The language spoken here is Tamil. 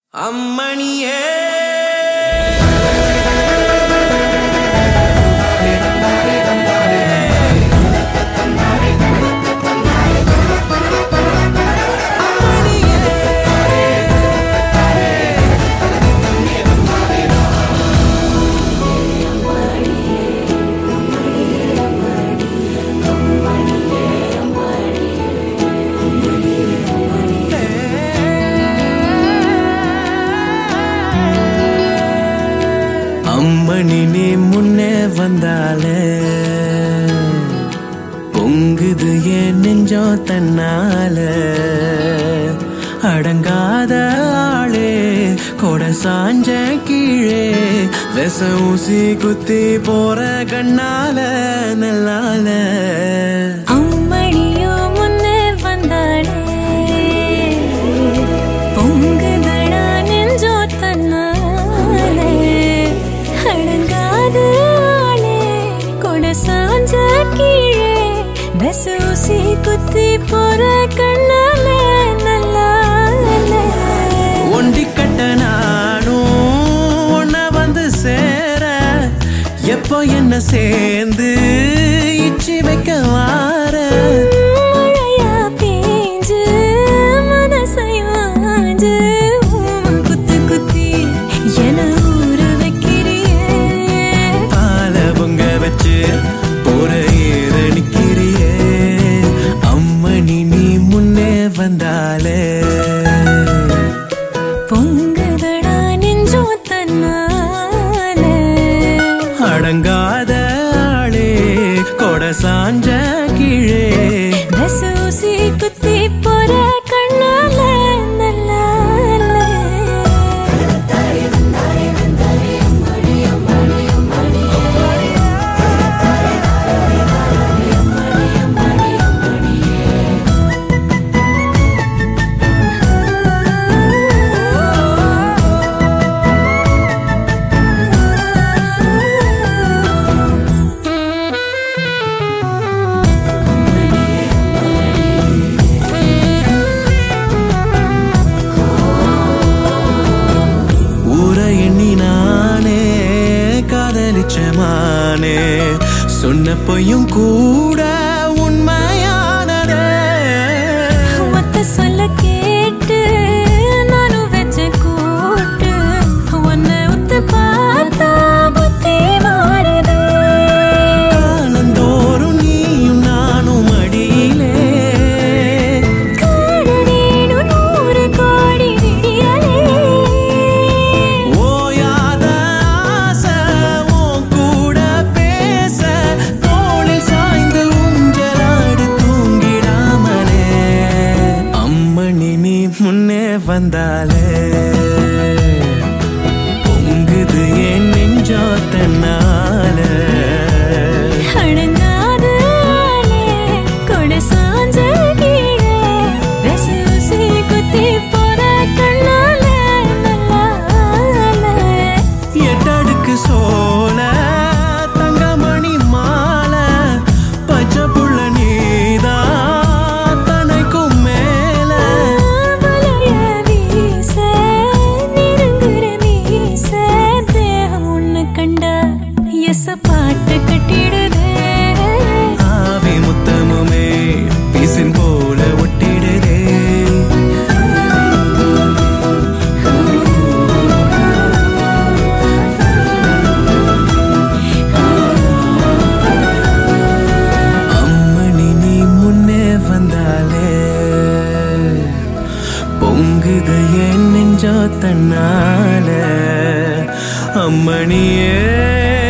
அம்மணியே அம்மணி நீ முன்னே வந்தாலே பொங்குது என் நெஞ்சம் தன்னால அடங்காத ஆளே கொட சாஞ்ச கீழே விச ஊசி குத்தி போற கண்ணால நல்லால அம்மணியோ முன்னே வந்தாளே பொங்குதடா நெஞ்சோ தன்னாலே அடங்காத ஆளே கொட சாஞ்ச கீழே வெசூசி குத்தி போற கண்ணால நல்லால ஒண்டி கட்ட நானும் ஒன்ன வந்து சேர எப்போ என்ன சேர்ந்து இச்சி வைக்க வார மழையா பேஞ்சு மனசையாஞ்சு உன் குத்து குத்தி என ஊற வைக்கிறியே பால பொங்க வச்சு போற ஏற நிக்கிறியே அம்மணி நீ முன்னே வந்தாலே பொங்குதடா நெஞ்சோ தன்னாலே அடங்காத ஆளே கொட சாஞ்ச கீழே வெசூசி குத்தி போற கண்ணால நல்லால ஊர எண்ணி நானே காதலிச்ச மானே சொன்ன பொய்யும் கூட உண்மையானதே மத்த சொல்ல கேட்டு நானும் வச்ச கூட்டு உன்னை உத்து பார்த்தா புத்தி மாறுது காலந்தோறும் நீயும் நானும் அடியிலே காடனேனு நூறு கோடி விடியலே ஓயாத ஆசை உன் கூட பேச தோளில் சாய்ந்து ஊஞ்சலாடி தூங்கிடாமலே அம்மணி நீ முன்னே வந்தாலே பொங்குது என் நெஞ்சோ தன்னால அடங்காத ஆளே கொட சாஞ்ச கீழே வெசூசி குத்தி போற கண்ணால நல்லால எட்டடுக்கு சோல தங்கமணி மாலை பச்சை புள்ள நீதான் தனைக்கும் மேல வலைய வீச நெருங்குற மீச தேகம் உன்னை கண்டா எச பாட்டு கட்டிடுதே ஆவி முத்தமுமே பீசின் போல ஒட்டிடுதே அம்மணி நீ முன்னே வந்தாலே பொங்குது என் நெஞ்சோ தன்னால அம்மணியே